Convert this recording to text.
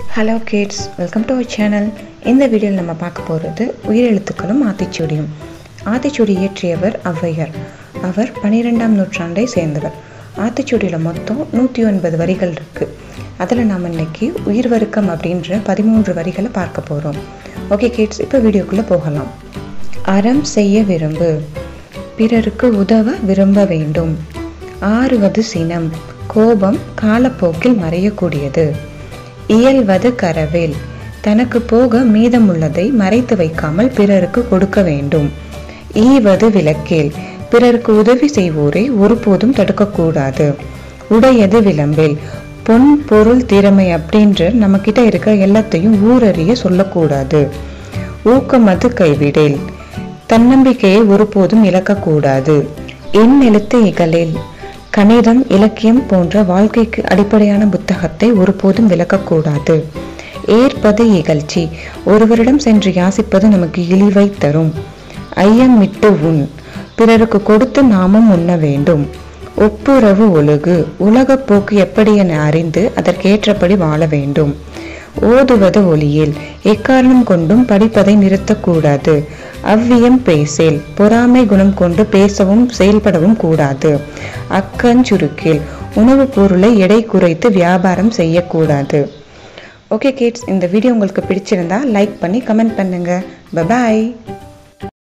hello kids welcome to our channel இந்த வீடியோவில் நம்ம பார்க்க போகிறது உயிரெழுத்துக்களும் ஆத்திச்சூடியும் ஆத்திச்சூடி இயற்றியவர் ஔவையார் அவர் பன்னிரெண்டாம் நூற்றாண்டை சேர்ந்தவர் ஆத்திச்சூடியில் மொத்தம் நூற்றி ஒன்பது வரிகள் இருக்குது அதில் நாம் இன்னைக்கு உயிர் வருக்கம் அப்படின்ற பதிமூன்று வரிகளை பார்க்க போகிறோம் ஓகே கிட்ஸ் இப்போ வீடியோக்குள்ளே போகலாம் அறம் செய்ய விரும்பு பிறருக்கு உதவ விரும்ப வேண்டும் ஆறுவது சினம் கோபம் காலப்போக்கில் மறையக்கூடியது இயல்வது கரவேல் தனக்கு போக மீதமுள்ளதை மறைத்து வைக்காமல் பிறருக்கு கொடுக்க வேண்டும் ஈவது விளக்கேல் பிறருக்கு உதவி செய்வோரை ஒருபோதும் தடுக்கக்கூடாது உடையது விளம்பேல் பொன் பொருள் திறமை அப்படின்ற நம்ம கிட்ட இருக்க எல்லாத்தையும் ஊரறிய சொல்லக்கூடாது ஊக்கமது கைவிடேல் தன்னம்பிக்கையை ஒருபோதும் இழக்கக்கூடாது என் எழுத்து இகழில் கணிதம் இலக்கியம் போன்ற வாழ்க்கைக்கு அடிப்படையான புத்தகத்தை ஒருபோதும் விளக்கக்கூடாது ஏற்பது இகழ்ச்சி ஒருவரிடம் சென்று யாசிப்பது நமக்கு இழிவை தரும் ஐயம் விட்டு உண் பிறருக்கு கொடுத்து நாமும் உண்ண வேண்டும் ஒப்புரவு ஒழுகு உலகப் போக்கு எப்படி என அறிந்து அதற்கேற்றபடி வாழ வேண்டும் ஓதுவது ஒளியில் எக்காரணம் கொண்டும் படிப்பதை நிறுத்தக்கூடாது அவ்வியம் பேசேல் பொறாமை குணம் கொண்டு பேசவும் செயல்படவும் கூடாது அக்கஞ்சுருக்கில் உணவுப் பொருளை எடை குறைத்து வியாபாரம் செய்யக்கூடாது ஓகே கிட்ஸ் இந்த வீடியோ உங்களுக்கு பிடிச்சிருந்தா லைக் பண்ணி கமெண்ட் பண்ணுங்க பபாய்